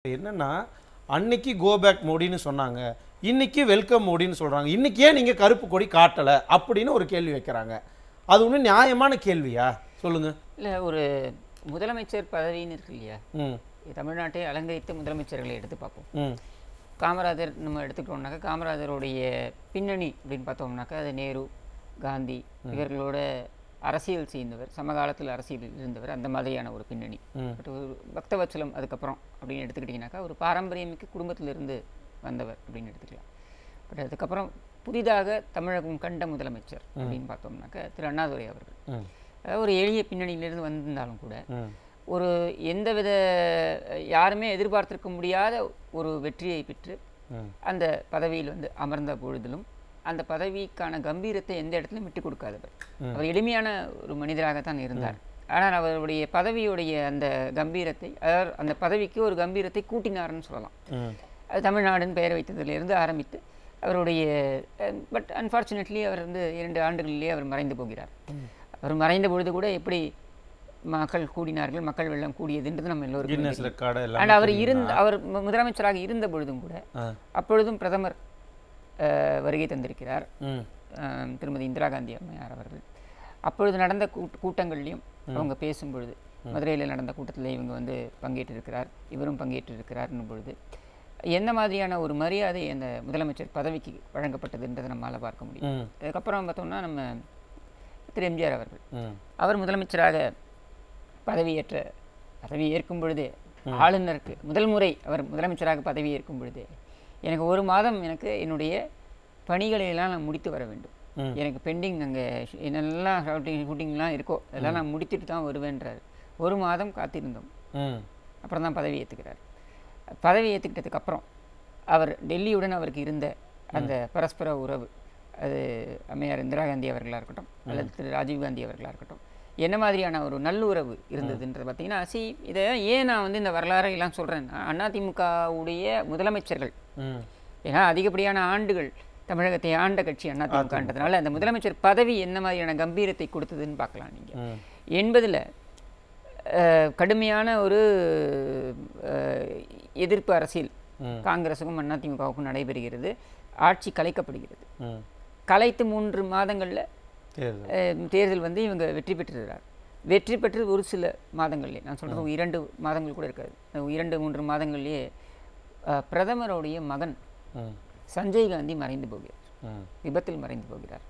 என்னன்னா அன்னைக்கு go back மோடின்னு சொன்னாங்க இன்னைக்கு வெல்கம் மோடின்னு சொல்றாங்க இன்னைக்கு ஏன் நீங்க கருப்பு கொடி காட்டல அப்படின்னு ஒரு கேள்வி வைக்கிறாங்க அது ஒன்றும் நியாயமான கேள்வியா சொல்லுங்க இல்லை ஒரு முதலமைச்சர் பதவின்னு இருக்கு இல்லையா ம் தமிழ்நாட்டை அலங்கரித்த முதலமைச்சர்களை எடுத்து பார்ப்போம் ம் காமராஜர் நம்ம எடுத்துக்கிட்டோம்னாக்கா காமராஜருடைய பின்னணி அப்படின்னு பார்த்தோம்னாக்கா அது நேரு காந்தி இவர்களோட அரசியல் செய்தவர் சமகாலத்தில் அரசியல் இருந்தவர் அந்த மாதிரியான ஒரு பின்னணி ம். பட் ஒரு பக்தவச்சலம் அதுக்கப்புறம் அப்படின்னு எடுத்துக்கிட்டிங்கனாக்கா ஒரு பாரம்பரியமிக்க குடும்பத்திலிருந்து வந்தவர் அப்படின்னு எடுத்துக்கலாம் பட் அதுக்கப்புறம் புதிதாக தமிழகம் கண்ட முதலமைச்சர் அப்படின்னு பார்த்தோம்னாக்கா திரு அண்ணாதுரை அவர்கள் ம் அதாவது ஒரு எளிய பின்னணியிலிருந்து வந்திருந்தாலும் கூட ம் ஒரு எந்தவித யாருமே எதிர்பார்த்திருக்க முடியாத ஒரு வெற்றியை பெற்று ம் அந்த பதவியில் வந்து அமர்ந்த பொழுதிலும் அந்த பதவிக்கான கம்பீரத்தை எந்த இடத்துலையும் விட்டு கொடுக்காதவர் அவர் எளிமையான ஒரு மனிதராகத்தான் இருந்தார் ஆனால் அவருடைய பதவியுடைய அந்த கம்பீரத்தை அதாவது அந்த பதவிக்கு ஒரு கம்பீரத்தை கூட்டினார்னு சொல்லலாம் ம் அது தமிழ்நாடுன்னு பெயர் வைத்ததிலிருந்து ஆரம்பித்து அவருடைய பட் அன்ஃபார்ச்சுனேட்லி அவர் வந்து இரண்டு ஆண்டுகளிலேயே அவர் மறைந்து போகிறார் அவர் மறைந்த பொழுது கூட எப்படி மக்கள் கூடினார்கள் மக்கள் வெள்ளம் கூடியதுன்றது நம்ம எல்லோருக்கும் கின்னஸ் ரெக்கார்டு அண்ட் எல்லாம் அவர் இருந்த அவர் மு- முதலமைச்சராக இருந்த பொழுதும் கூட ஆ அப்பொழுதும் பிரதமர் அஹ், வருகை தந்திருக்கிறார் ம் அஹ், திருமதி இந்திரா காந்தி அம்மையார் அவர்கள் அப்பொழுது நடந்த கூட்- கூட்டங்கள்லையும் அவங்க பேசும்பொழுது மதுரையில் நடந்த கூட்டத்தில் இவங்க வந்து பங்கேற்றிருக்கிறார் இவரும் பங்கேற்றிருக்கிறார்னும் பொழுது எந்த மாதிரியான ஒரு மரியாதை அந்த முதலமைச்சர் பதவிக்கு வழங்கப்பட்டதுன்றதை நம்மால் பார்க்க முடியும் ம் அதுக்கப்புறம் பார்த்தோம்னா நம்ம திரு எம்ஜிஆர் அவர்கள் ம் அவர் முதலமைச்சராக பதவியேற்ற பதவி ஏற்கும் பொழுதே ஆளுநருக்கு முதல் முறை அவர் முதலமைச்சராக பதவி ஏற்கும் பொழுதே எனக்கு ஒரு மாதம் எனக்கு என்னுடைய பணிகளை எல்லாம் நான் முடித்து வர வேண்டும் ம். எனக்கு பெண்டிங் அங்கே என்னெல்லாம் ஷூட்டிங் ஷூட்டிங்லாம் இருக்கோ அதெல்லாம் நான் முடித்துட்டு தான் வருவேன்றார் ஒரு மாதம் காத்திருந்தோம் ம் அப்புறம் தான் பதவி ஏற்றுக்கிறார் பதவி ஏற்றுக்கிட்டதுக்கு அப்புறம் அவர் டெல்லியுடன் அவருக்கு இருந்த அந்த பரஸ்பர உறவு அது அம்மையார் இந்திரா காந்தி அவர்களாக இருக்கட்டும் அல்லது திரு ராஜீவ் காந்தி அவர்களாக இருக்கட்டும் என்ன மாதிரியான ஒரு நல்லுறவு இருந்ததுன்றது பார்த்தீங்கன்னா சி இதை ஏன் நான் வந்து இந்த வரலாறை எல்லாம் சொல்கிறேன்னா அதிமுகவுடைய முதலமைச்சர்கள் ம் ஏன்னா அதிகப்படியான ஆண்டுகள் தமிழகத்தை ஆண்ட கட்சி அதிமுகன்றதுனால அந்த முதலமைச்சர் பதவி என்ன மாதிரியான கம்பீரத்தை கொடுத்ததுன்னு பார்க்கலாம் நீங்கள் ம் எண்பதில் கடுமையான ஒரு அஹ், எதிர்ப்பு அரசியல் ம். காங்கிரஸுக்கும் அதிமுகவுக்கும் நடைபெறுகிறது ஆட்சி கலைக்கப்படுகிறது ம் கலைத்து மூன்று மாதங்களில் தேர்தல் தேர்தல் வந்து இவங்க வெற்றி பெற்றிருக்கிறார் வெற்றி பெற்று ஒரு சில மாதங்கள்லேயே நான் சொல்கிறது இரண்டு மாதங்கள் கூட இருக்காது அஹ் இரண்டு மூன்று மாதங்கள்லேயே அஹ், பிரதமருடைய மகன் ம் சஞ்சய் காந்தி மறைந்து போகிறார் ம் விபத்தில் மறைந்து போகிறார்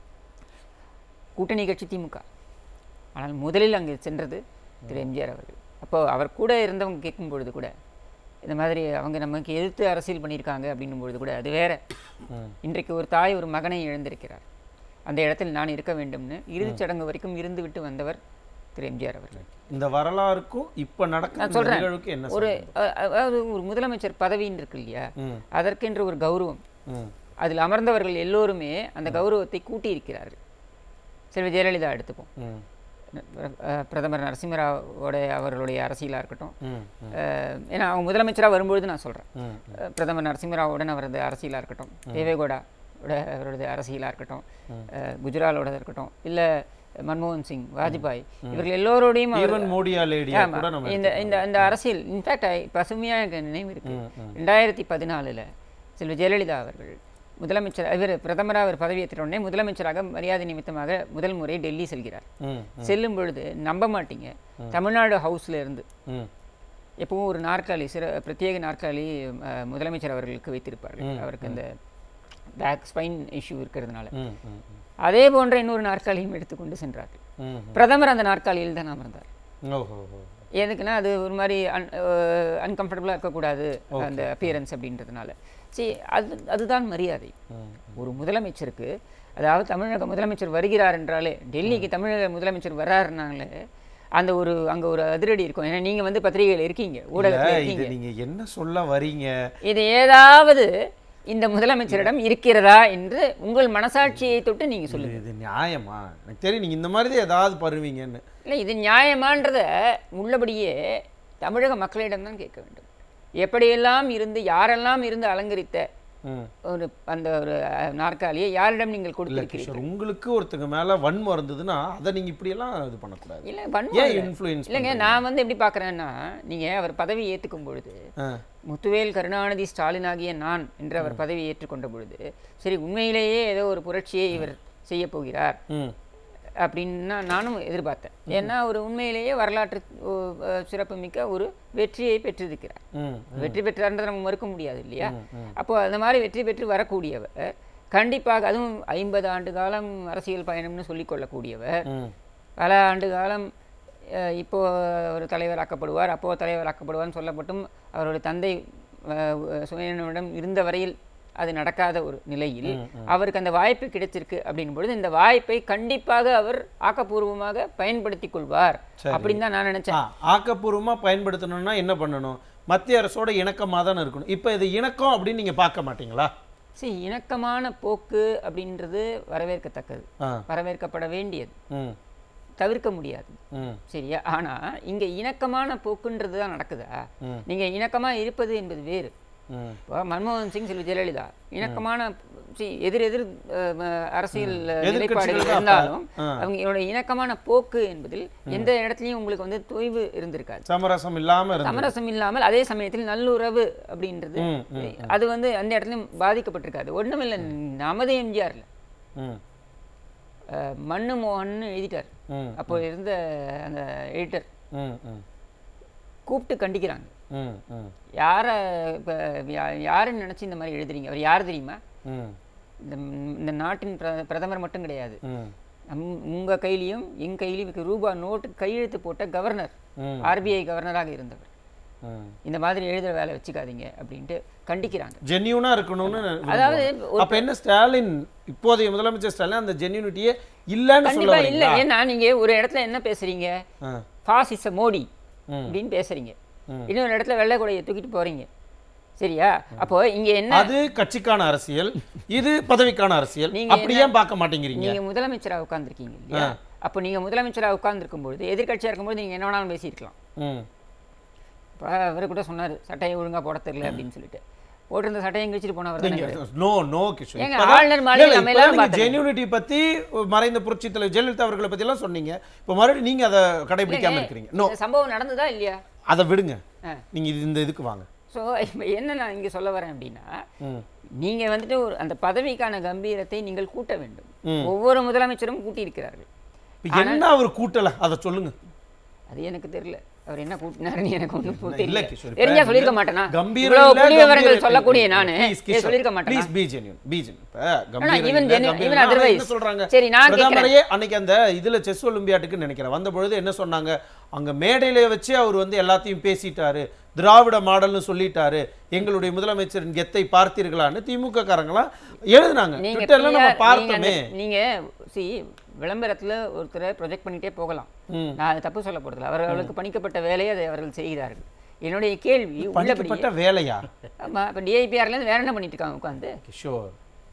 கூட்டணி கட்சி திமுக ஆனால் முதலில் அங்கே சென்றது திரு எம்ஜிஆர் அவர்கள் அப்போ அவர் கூட இருந்தவங்க கேட்கும் பொழுது கூட இந்த மாதிரி அவங்க நமக்கு எதிர்த்து அரசியல் பண்ணியிருக்காங்க அப்படின்னும் பொழுது கூட அது வேற ம் இன்றைக்கு ஒரு தாய் ஒரு மகனை இழந்திருக்கிறார் அந்த இடத்தில் நான் இருக்க வேண்டும்னு இறுதிச் சடங்கு வரைக்கும் இருந்து விட்டு வந்தவர் திரு எம்ஜிஆர் அவர்கள் இந்த வரலாறுக்கும் இப்ப நடக்கிற நான் இந்த சொல்றேன். நிகழ்வுக்கு என்ன ஒரு அ- அதாவது ஒரு முதலமைச்சர் பதவின்னு இருக்கு இல்லையா ம் அதற்கென்று ஒரு கௌரவம் ம் அதில் அமர்ந்தவர்கள் எல்லோருமே அந்த கௌரவத்தை கூட்டி இருக்கிறார்கள் செல்வி ஜெயலலிதா எடுத்துப்போம் ம் அஹ் பிரதமர் நரசிம்மராவோட அவர்களுடைய அரசியலாக இருக்கட்டும் ம் அஹ் ஏன்னா அவங்க முதலமைச்சராக வரும்பொழுது நான் சொல்கிறேன் ம் பிரதமர் நரசிம்மராவுடன் அவரது அரசியலாக இருக்கட்டும் தேவேகவுடா ஓட அவரது அரசியலாக இருக்கட்டும் அஹ் குஜராலோட இருக்கட்டும் இல்லை மன்மோகன் சிங் வாஜ்பாய் இவர்கள் எல்லோரோடையும் அவர் ஈவன் மோடியா லேடியா ஆமா. கூட நம்ம இந்த இந்த இந்த அரசியல் இன்ஃபேக்ட் பசுமையாக எனக்கு நினைவு இருக்கு ம், ம். ரெண்டாயிரத்தி பதினாலில் செல்வி ஜெயலலிதா அவர்கள் முதலமைச்சர் இவர் பிரதமராக அவர் பதவியேற்ற உடனே முதலமைச்சராக மரியாதை நிமித்தமாக முதல் முறை டெல்லி செல்கிறார் ம் செல்லும் பொழுது நம்ப மாட்டீங்க தமிழ்நாடு ஹவுஸ்ல இருந்து ம் எப்பவும் ஒரு நாற்காலி சிற பிரத்யேக நாற்காலி அஹ், முதலமைச்சர் அவர்களுக்கு வைத்திருப்பார்கள் அவருக்கு இந்த பேக் ஸ்பைன் இஷ்யூ இருக்கிறதுனால ம் ம் அதே போன்ற இன்னொரு நாற்காலியும் எடுத்துக்கொண்டு சென்றார்கள் ம் பிரதமர் அந்த நாற்காலியில் தான் அமர்ந்தார் ஓஹோ ஓஹோ எதுக்குன்னா அது ஒரு மாதிரி அன் அன்கம்ஃபர்டபுளாக இருக்கக்கூடாது அந்த அப்பியரன்ஸ் அப்படின்றதுனால சரி அது அதுதான் மரியாதை ம் ஒரு முதலமைச்சருக்கு அதாவது தமிழக முதலமைச்சர் வருகிறார் என்றாலே டெல்லிக்கு தமிழக முதலமைச்சர் வர்றாருனாலே அந்த ஒரு அங்க ஒரு அதிரடி இருக்கும் ஏன்னா நீங்க வந்து பத்திரிகையில் இருக்கீங்க ஊடகத்தில் இல்ல, இருக்கீங்க இது நீங்க என்ன சொல்ல வரீங்க இது ஏதாவது இந்த முதலமைச்சரிடம் இருக்கிறதா என்று உங்கள் மனசாட்சியை தொட்டு நீங்க சொல்லுங்க இது இது நியாயமா எனக்கு தெரியும் நீங்க இந்த மாதிரி தான் ஏதாவது பருவீங்கன்னு இல்லை இது நியாயமான்றத உள்ளபடியே தமிழக மக்களிடம் தான் கேட்க வேண்டும் எப்படியெல்லாம் இருந்து யாரெல்லாம் இருந்து அலங்கரித்த ம் ஒரு அந்த ஒரு அஹ், நாற்காலியை யாரிடம் நீங்கள் இல்ல கொடுத்திருக்கிறீர்கள் கிஷோர் உங்களுக்கு ஒருத்தங்க மேல வன்மம் இருந்ததுன்னா அதை நீங்க இப்படியெல்லாம் இது பண்ணக்கூடாது இல்லை ஏன் வன்முறை இன்ஃப்ளூயன்ஸ் இல்லைங்க நான் வந்து எப்படி பார்க்குறேன்னா நீங்கள் அவர் பதவி ஏற்றுக்கும் பொழுது முத்துவேல் கருணாநிதி ஸ்டாலின் ஆகிய நான் என்று அவர் பதவி ஏற்றுக்கொண்ட பொழுது சரி உண்மையிலேயே ஏதோ ஒரு புரட்சியை இவர் செய்ய போகிறார் ம் அப்படின்னா நானும் எதிர்பார்த்தேன் ஏன்னா ஒரு உண்மையிலேயே வரலாற்று ஓ, அஹ், சிறப்புமிக்க ஒரு வெற்றியை பெற்றிருக்கிறார் ம் வெற்றி பெற்றார்ன்றதை நம்ம மறுக்க முடியாது இல்லையா அப்போ அந்த மாதிரி வெற்றி பெற்று வரக்கூடியவர் கண்டிப்பாக அதுவும் ஐம்பது ஆண்டு காலம் அரசியல் பயணம்னு சொல்லிக் கொள்ளக்கூடியவர் ம் பல ஆண்டு காலம் அஹ், இப்போ ஒரு தலைவராக்கப்படுவார் அப்போ தலைவராக்கப்படுவார்னு சொல்லப்பட்டும் அவருடைய தந்தை அஹ், சுயனிடம் இருந்த வரையில் அது நடக்காத ஒரு நிலையில் அவருக்கு அந்த வாய்ப்பு கிடைச்சிருக்கு அப்படிங்கும் பொழுது இந்த வாய்ப்பை கண்டிப்பாக அவர் ஆக்கப்பூர்வமாக பயன்படுத்திக் கொள்வார் அப்படின்னு தான் நான் நினைச்சேன் ஆ, ஆக்கப்பூர்வமா பயன்படுத்தணும்னா என்ன பண்ணணும் மத்திய அரசோட இணக்கமா தானே இருக்கணும் இப்போ இது இணக்கம் அப்படின்னு நீங்க பார்க்க மாட்டீங்களா சரி இணக்கமான போக்கு அப்படின்றது வரவேற்கத்தக்கது ஆ வரவேற்கப்பட வேண்டியது ம் தவிர்க்க முடியாது ம் சரியா ஆனா இங்க இணக்கமான போக்குன்றது தான் நடக்குதா ம். நீங்க இணக்கமா இருப்பது என்பது வேறு ம் இப்போ மன்மோகன் சிங் செல்வி ஜெயலலிதா இணக்கமான see, எதிர் எதிர் அஹ், ம- அரசியல் நிலைப்பாடுகள் தான் இருந்தாலும் ஆ. அவங்களோட இணக்கமான போக்கு என்பதில் எந்த இடத்துலையும் உங்களுக்கு வந்து தொய்வு இருந்திருக்காது சமரசம் இல்லாம இருந்து சமரசம் இல்லாமல் அதே சமயத்தில் நல்லுறவு அப்படின்றது ம், ம், அது வந்து அந்த இடத்துலையும் பாதிக்கப்பட்டிருக்காது ஒண்ணுமில்லை நமது எம்ஜிஆர்ல ம் அஹ், மண்ணு மோகன்னு எழுதிட்டார் ம் அப்போ இருந்த அந்த எடிட்டர் ம் ம் கூப்பிட்டு கண்டிக்கிறாங்க ம் ம் யாரை இப்போ யாருன்னு நினச்சி இந்த மாதிரி எழுதுறீங்க அவர் யார் தெரியுமா ம் இந்த இந்த நாட்டின் பிர- பிரதமர் மட்டும் கிடையாது ம் நம் உங்கள் கையிலையும் என் கையிலையும் இருக்க ரூபா நோட்டு கையெழுத்து போட்ட கவர்னர் ம். ஆர்பிஐ கவர்னராக இருந்தவர் ம் இந்த மாதிரி எழுதுகிற வேலை வச்சுக்காதீங்க அப்படின்ட்டு கண்டிக்கிறாங்க ஜென்யூனா இருக்கணும்னு அதாவது விரும்புவாங்க. அப்ப என்ன ஸ்டாலின் இப்போதைய முதலமைச்சர் ஸ்டாலின் அந்த ஜென்யூனிட்டியே இல்லைன்னு சொல்ல கண்டிப்பா இல்ல வரீங்களா ஏன்னா நீங்க ஒரு இடத்துல என்ன பேசுறீங்க ஆ ஃபாசிச மோடி ம். அப்படின்னு பேசுறீங்க ம். இன்னொரு இடத்துல வெள்ளை கொடையை தூக்கிட்டு போறீங்க சரியா அப்போ இங்க என்ன அது கட்சிக்கான அரசியல் இது பதவிக்கான அரசியல் நீங்க அப்படி ஏன் பார்க்க மாட்டேங்கிறீங்க நீங்க முதலமைச்சரா உட்கார்ந்திருக்கீங்க இல்லையா அப்போ நீங்க முதலமைச்சரா உட்கார்ந்திருக்கும் பொழுது எதிர்க்கட்சியா இருக்கும்போது நீங்க என்ன வேணாலும் பேசியிருக்கலாம் ம் இப்போ அவர் கூட சொன்னார் சட்டையை ஒழுங்கா போட தெரியல அப்படின்னு சொல்லிட்டு போட்டிருந்த சட்டையை கிழிச்சிட்டு போனவர் தானே இவரு. நோ நோ கிஷோர் ஏங்க, இப்பதான்- ஆளுநர் மாளிகை இல்ல, நம்ம இப்பதான் எல்லாரும் நீங்க பார்த்தோமே. ஜென்யூனிட்டி பத்தி மறைந்த புரட்சி தலைவர் ஜெயலலிதா அவர்களை பத்தி எல்லாம் சொன்னீங்க இப்போ மறுபடியும் நீங்க அதை கடைபிடிக்காம இல்லைங்க, இருக்கிறீங்க நோ இந்த சம்பவம் நடந்ததா இல்லையா அதை விடுங்க ஆ. நீங்க இது இந்த இதுக்கு வாங்க ஸோ இப்போ என்ன நான் இங்க சொல்ல வரேன் அப்படின்னா ம் நீங்க வந்துட்டு ஒரு அந்த பதவிக்கான கம்பீரத்தை நீங்கள் கூட்ட வேண்டும் ம். ஒவ்வொரு முதலமைச்சரும் கூட்டியிருக்கிறார்கள் இப்ப என்ன அவர் கூட்டல அதை சொல்லுங்க அது எனக்கு தெரியல அவர் என்ன கூட்டினாருன்னு எனக்கு ஒன்றும் இல்ல தெரியல கிஷோர், இப்ப தெரிஞ்சா சொல்லியிருக்க இல்ல, மாட்டேனா கம்பீரம் இவ்வளவு இல்ல, புள்ளி கம்பீரம் விவரங்கள் சொல்லக்கூடிய நானு Please, இதை கிஷோர், சொல்லியிருக்க மாட்டேனா please be genuine, be genuine. இப்ப ஆனா, கம்பீரம் even இல்ல, genuine, கம்பீரம் even இல்ல. ஆனா otherwise. என்ன சொல்றாங்க சரி, நான் பிரதமரையே அன்னைக்கு அந்த இதுல செஸ் ஒலிம்பியாட்டுக்கு நினைக்கிறேன் வந்த பொழுது என்ன சொன்னாங்க அங்க மேடையில வச்சு அவர் வந்து எல்லாத்தையும் பேசிட்டாரு திராவிட மாடல்னு சொல்லிட்டாரு எங்களுடைய முதலமைச்சரின் கெத்தை பார்த்தீர்களான்னு திமுக காரங்களாம் எழுதுனாங்க நீங்க ட்விட்டர்ல நம்ம PR நீங்க பார்த்தோமே அந்த- நீங்க சி விளம்பரத்துல ஒருத்தரை ப்ரொஜெக்ட் பண்ணிட்டே போகலாம் ம். நான் அது தப்பு சொல்ல போறதில்ல அவர்களுக்கு பணிக்கப்பட்ட வேலையை அதை அவர்கள் செய்கிறார்கள் என்னுடைய கேள்வி உள்ளபடி பணிக்கப்பட்ட வேலையா ஆமா இப்போ டிஐபிஆர்ல இருந்து வேற என்ன பண்ணிட்டு இருக்காங்க உட்காந்து கிஷோர்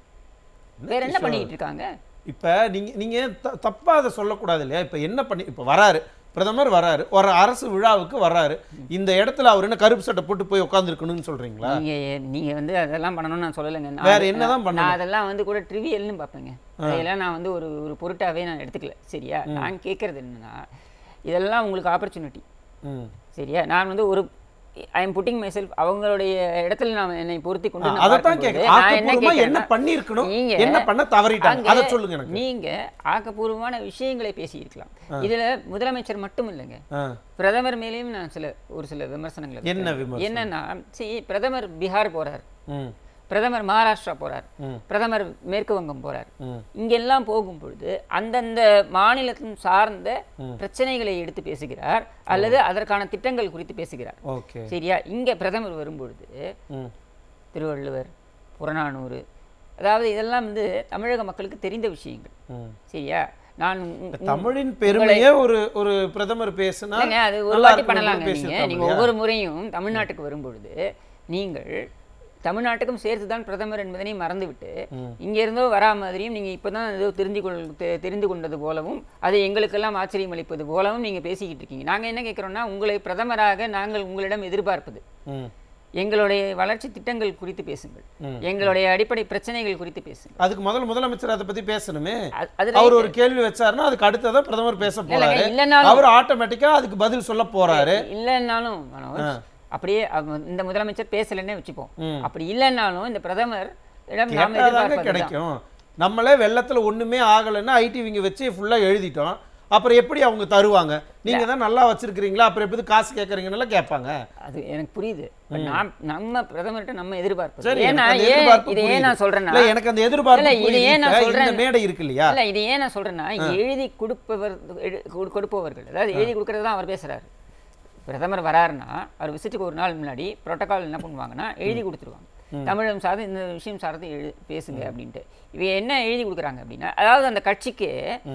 வேற என்ன பண்ணிட்டு இருக்காங்க இப்ப நீங்க நீங்க த- தப்பா அதை சொல்லக்கூடாது இல்லையா இப்ப என்ன பண்ணி இப்ப வராரு பிரதமர் வராரு ஒரு அரசு விழாவுக்கு வர்றாரு இந்த இடத்துல அவர் என்ன கருப்பு சட்டை போட்டு போய் உட்காந்துருக்கணும்னு சொல்றீங்களா நீங்க நீங்க வந்து அதெல்லாம் பண்ணணும்னு நான் சொல்லலைங்க நான் வேற அது- என்னதான் பண்ணணும்? நான் அதெல்லாம் வந்து கூட ட்ரிவியல்னு பார்ப்பேங்க அதெல்லாம் நான் வந்து ஒரு ஒரு பொருட்டாவே நான் எடுத்துக்கல சரியா நான் கேட்கறது என்னன்னா இதெல்லாம் உங்களுக்கு ஆப்பர்ச்சுனிட்டி ம் சரியா நான் வந்து ஒரு I am putting myself அவங்களுடைய இடத்துல நான் என்னை பொருத்தி கொண்டு நான் அதைத்தான் பார்க்கும்போது, கேட்க நான் என்ன ஆக்கப்பூர்வமா என்ன கேட்கிறேன்னா, பண்ணியிருக்கணும் நீங்க என்ன பண்ண தவறிட்டாங்க அங்க அதை சொல்லுங்க எனக்கு நீங்க ஆக்கப்பூர்வமான விஷயங்களை பேசியிருக்கலாம் இதுல முதலமைச்சர் மட்டும் இல்லைங்க ஆ. பிரதமர் மேலேயும் நான் சில ஒரு சில விமர்சனங்களை என்ன வைக்கிறேன். விமர்சனம்? என்னன்னா சரி பிரதமர் பீகார் போறார் ம் பிரதமர் மகாராஷ்டிரா போறார் ம். பிரதமர் மேற்கு வங்கம் போறார் ம் இங்கெல்லாம் போகும் பொழுது அந்தந்த மாநிலத்தின் சார்ந்த பிரச்சனைகளை எடுத்து பேசுகிறார் அல்லது அதற்கான திட்டங்கள் குறித்து பேசுகிறார் ஓகே சரியா இங்க பிரதமர் வரும்பொழுது ம் திருவள்ளுவர் புறநானூறு அதாவது இதெல்லாம் வந்து தமிழக மக்களுக்கு தெரிந்த விஷயங்கள் ம் சரியா நான் உ- உ- தமிழின் பெருமையே ஒரு ஒரு பிரதமர் பேசினா இல்லைங்க அது ஒரு நல்லா வாட்டி இருக்கும்னு பண்ணலாங்க நீங்க பேசியிருக்காங்க நீங்க இல்லையா? ஒவ்வொரு முறையும் தமிழ்நாட்டுக்கு வரும்பொழுது நீங்கள் தமிழ்நாட்டுக்கும் சேர்த்து தான் பிரதமர் என்பதனை மறந்துவிட்டு இங்க இருந்தோ வரா மாதிரியும் நீங்க இப்பதான் ஏதோ தெரிந்து கொள் தெ- தெரிந்து கொண்டது போலவும் அது எங்களுக்கெல்லாம் ஆச்சரியம் அளிப்பது போலவும் நீங்க பேசிக்கிட்டு இருக்கீங்க நாங்க என்ன கேட்கிறோம்னா உங்களை பிரதமராக நாங்கள் உங்களிடம் எதிர்பார்ப்பது ம் எங்களுடைய வளர்ச்சி திட்டங்கள் குறித்து பேசுங்கள் எங்களுடைய அடிப்படை பிரச்சனைகள் குறித்து பேசுங்கள் அதுக்கு முதல்ல முதலமைச்சர் அதை பத்தி பேசணுமே அது- அது அவர் ஒரு கேள்வி வச்சாருன்னா அதுக்கு அடுத்ததான் பிரதமர் பேச போறாரு இல்லைனாலும் அவர் ஆட்டோமேட்டிக்கா அதுக்கு பதில் சொல்ல போறாரு இல்லைன்னாலும் மனோஜ் அப்படியே அவ- இந்த முதலமைச்சர் பேசலைன்னே வச்சுப்போம் அப்படி இல்லைன்னாலும் இந்த பிரதமர் இடம் நாம் கேட்டாதாங்க எதிர்பார்ப்பது தான். கிடைக்கும் நம்மளே வெள்ளத்துல ஒண்ணுமே ஆகலைன்னா ஐடி விங்க வச்சு ஃபுல்லா எழுதிட்டோம் அப்புறம் எப்படி அவங்க தருவாங்க நீங்க தான் நல்லா வச்சிருக்கீங்களா அப்புறம் எப்படி காசு கேட்கறீங்கன்னு கேட்பாங்க அது எனக்கு புரியுது But நாம் நம்ம பிரதமர்கிட்ட நம்ம எதிர்பார்ப்பது சரி ஏன்னா எனக்கு அந்த ஏன் எதிர்பார்ப்பு இதை ஏன் புரியுது. நான் சொல்றேன்னா இல்ல, எனக்கு அந்த எதிர்பார்ப்பு இல்ல, இது புரியுது. ஏன் நான் இப்ப இந்த சொல்றேன் மேடை இருக்கு இல்லையா இல்ல இது ஏன் நான் சொல்றேன்னா எழுதி கொடுப்பவர் எடு- கொடு- கொடுப்பவர்கள் அதாவது எழுதி கொடுக்கறது தான் அவர் பேசுறாரு பிரதமர் வராருன்னா அவர் விசிட்டுக்கு ஒரு நாள் முன்னாடி புரோட்டோகால் என்ன பண்ணுவாங்கன்னா எழுதி கொடுத்துருவாங்க தமிழகம் சார்ந்து இந்த விஷயம் சார்ந்து எழு பேசுங்க அப்படின்ட்டு இவ என்ன எழுதி கொடுக்குறாங்க அப்படின்னா அதாவது அந்த கட்சிக்கு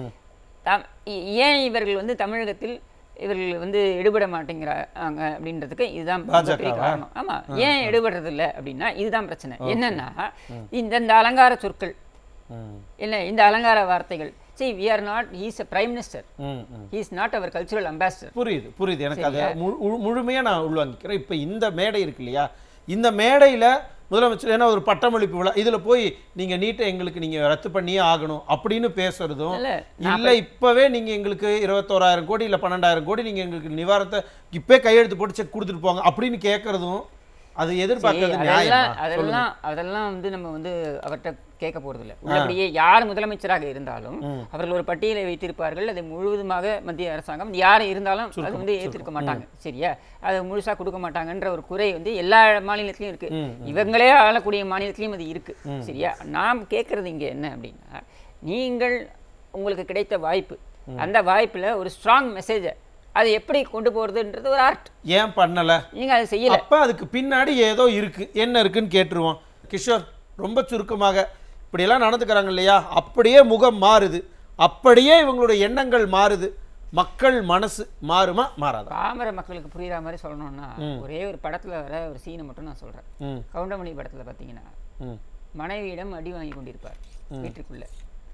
தம் இ- ஏன் இவர்கள் வந்து தமிழகத்தில் இவர்கள் வந்து எடுபட மாட்டேங்கிறாங்க அப்படின்றதுக்கு இதுதான் மிகப்பெரிய பாஜகவா? காரணம் ஆமா ஏன் எடுபடுறது இல்லை அப்படின்னா இதுதான் பிரச்சனை என்னன்னா இந்த இந்த அலங்கார சொற்கள் ம், இல்லை இந்த அலங்கார வார்த்தைகள் see we are not he is a prime minister ம், ம். he is not our cultural ambassador புரியுது புரியுது எனக்கு அதை மு- மு- முழுமையா நான் உள்வாங்கிக்கிறேன் இப்போ இந்த மேடை இருக்கு இல்லையா இந்த மேடையில முதலமைச்சர் ஏன்னா ஒரு பட்டமளிப்பு விழா இதுல போய் நீங்க நீட்டை எங்களுக்கு நீங்க ரத்து பண்ணியே ஆகணும் அப்படின்னு பேசுறதும் இல்ல, இல்ல இப்பவே நீங்க எங்களுக்கு இருபத்தோராயிரம் கோடி இல்ல பன்னெண்டாயிரம் கோடி நீங்க எங்களுக்கு நிவாரணத்தை இப்பே கையெழுத்து போட்டு செக் கொடுத்துட்டு போங்க அப்படின்னு கேட்கறதும் அது எதிர்பார்க்கறது அதெல்லாம் நியாயமா அதெல்லாம் அதெல்லாம் வந்து நம்ம வந்து அவர்கிட்ட கேட்க போறது இல்ல உள்ளபடியே யார் முதலமைச்சராக இருந்தாலும் அவர்கள் ஒரு பட்டியலை வைத்திருப்பார்கள் அதை முழுவதுமாக மத்திய அரசாங்கம் யார் இருந்தாலும் அது வந்து ஏற்றிருக்க மாட்டாங்க சரியா அதை முழுசா கொடுக்க மாட்டாங்கன்ற ஒரு குறை வந்து எல்லா மாநிலத்திலயும் இருக்கு இவங்களே ஆளக்கூடிய மாநிலத்திலயும் அது இருக்கு சரியா நாம் கேட்கறது இங்க என்ன அப்படின்னா நீங்கள் உங்களுக்கு கிடைத்த வாய்ப்பு அந்த வாய்ப்புல ஒரு ஸ்ட்ராங் மெசேஜை அதை எப்படி கொண்டு போறதுன்றது ஒரு ஆர்ட் ஏன் பண்ணல நீங்க அதை செய்யல அப்ப அதுக்கு பின்னாடி ஏதோ இருக்கு என்ன இருக்குன்னு கேட்டுருவோம் கிஷோர் ரொம்ப சுருக்கமாக இப்படியெல்லாம் நடந்துக்கிறாங்க இல்லையா அப்படியே முகம் மாறுது அப்படியே இவங்களுடைய எண்ணங்கள் மாறுது மக்கள் மனசு மாறுமா மாறாதா பாமர மக்களுக்கு புரியுற மாதிரி சொல்லணும்னா ஒரே ஒரு படத்துல வர ஒரு சீனை மட்டும் நான் சொல்றேன் ம் கவுண்டமணி படத்துல பாத்தீங்கன்னா ம் மனைவியிடம் அடி வாங்கி கொண்டிருப்பார் வீட்டுக்குள்ள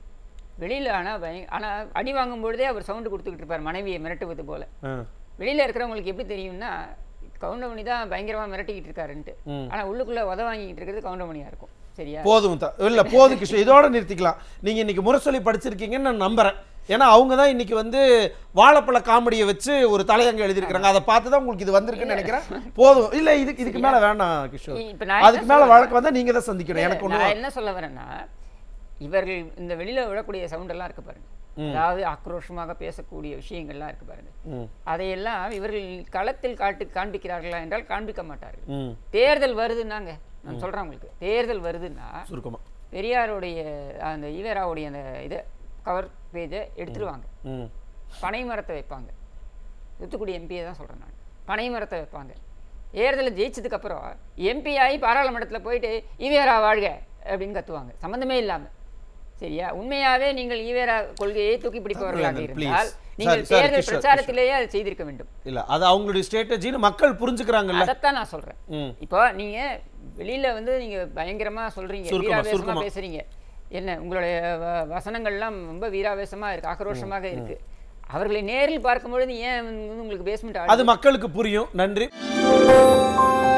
வெளியில ஆனா பய- ஆனா அடி வாங்கும் பொழுதே அவர் சவுண்டு கொடுத்துக்கிட்டு இருப்பார் மனைவியை மிரட்டுவது போல ஆ. வெளியில இருக்கிறவங்களுக்கு எப்படி தெரியும்னா கவுண்டமணி தான் பயங்கரமா மிரட்டிக்கிட்டு இருக்காருன்ட்டு ஆனா உள்ளுக்குள்ள உத வாங்கிட்டு இருக்கிறது கவுண்டமணியா இருக்கும் சரியா போதும் த- இல்ல போதும் கிஷோர் இதோட நிறுத்திக்கலாம் நீங்க இன்னைக்கு முரசொலி படிச்சிருக்கீங்கன்னு நான் நம்புறேன் ஏன்னா அவங்க தான் இன்னைக்கு வந்து வாழைப்பழ காமெடியை வச்சு ஒரு தலையங்க எழுதியிருக்கிறாங்க அதை பார்த்து தான் உங்களுக்கு இது வந்திருக்குன்னு நினைக்கிறேன் போதும் இல்ல இதுக்கு இதுக்கு மேல வேண்டாம் கிஷோர் இப்ப நான் அதுக்கு மேல வழக்கு வந்தா நீங்க தான் சந்திக்கணும் எனக்கு ஒண்ணு நான் என்ன சொல்ல வரேன்னா இவர்கள் இந்த வெளியில விடக்கூடிய சவுண்ட் எல்லாம் இருக்கு பாருங்க அதாவது ஆக்ரோஷமாக பேசக்கூடிய விஷயங்கள்லாம் இருக்கு பாருங்க ம் அதையெல்லாம் இவர்கள் களத்தில் காட்டு காண்பிக்கிறார்களா என்றால் காண்பிக்க மாட்டார்கள் ம் தேர்தல் வருதுன்னாங்க நான் சொல்றேன் உங்களுக்கு தேர்தல் வருதுன்னா சுருக்கமா பெரியாருடைய அந்த ஈவேராவுடைய அந்த இதை கவர் பேஜை எடுத்துருவாங்க ம் பனை மரத்தை வைப்பாங்க தூத்துக்குடி எம்பியை தான் சொல்றேன் நான் பனை மரத்தை வைப்பாங்க தேர்தலில் ஜெயிச்சதுக்கு அப்புறம் எம்பி ஆகி பாராளுமன்றத்தில் போயிட்டு ஈவேரா வாழ்க அப்படின்னு கத்துவாங்க சம்மந்தமே இல்லாம சரியா உண்மையாவே நீங்கள் ஈவேரா கொள்கையை தூக்கி பிடிப்பவர்களாக புரியுது, please. இருந்தால் நீங்கள் சரி, சரி, தேர்தல் கிஷோர், பிரச்சாரத்திலேயே அதை செய்திருக்க வேண்டும் இல்ல அது அவங்களுடைய ஸ்ட்ராட்டஜின்னு மக்கள் புரிஞ்சுக்கிறாங்கல்ல அதைத்தான் நான் சொல்றேன் ம் இப்போ நீங்க வெளியில வந்து நீங்க பயங்கரமா சொல்றீங்க சுருக்கமா, வீராவேசமா சுருக்கமா. பேசுறீங்க என்ன உங்களுடைய வ- வசனங்கள்லாம் ரொம்ப வீராவேசமா இருக்கு ஆக்ரோஷமாக இருக்கு அவர்களை நேரில் பார்க்கும் பொழுது ஏன் வந்து உங்களுக்கு பேஸ்மெண்ட் அது மக்களுக்கு புரியும் நன்றி